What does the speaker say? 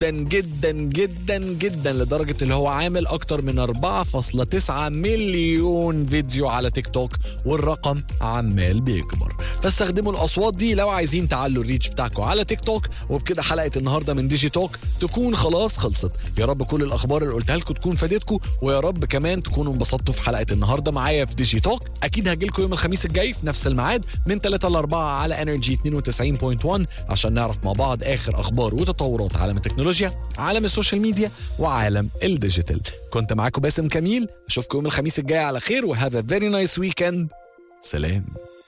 جدا جدا جدا لدرجة اللي هو عامل أكتر من 4.9 مليون فيديو على تيك توك والرقم عمال بيكبر فاستخدموا الأصوات دي لو عايزين تعلوا الريتش بتاعكم على تيك توك وبكده حلقة النهاردة من ديجي توك تكون خلاص خلصت يا رب كل الأخبار اللي قلتها لكم تكون فادتكم ويا رب كمان تكونوا انبسطتوا في حلقة النهاردة معايا في ديجي توك أكيد هجيلكم يوم الخميس الجاي في نفس الميعاد من 3 ل 4 على انرجي 92.1 عشان نعرف مع بعض آخر أخبار وتطورات عالم التكنولوجيا عالم السوشيال ميديا وعالم الديجيتال كنت معاكم باسم كميل اشوفكم يوم الخميس الجاي على خير وهاف ا فيري نايس ويكند سلام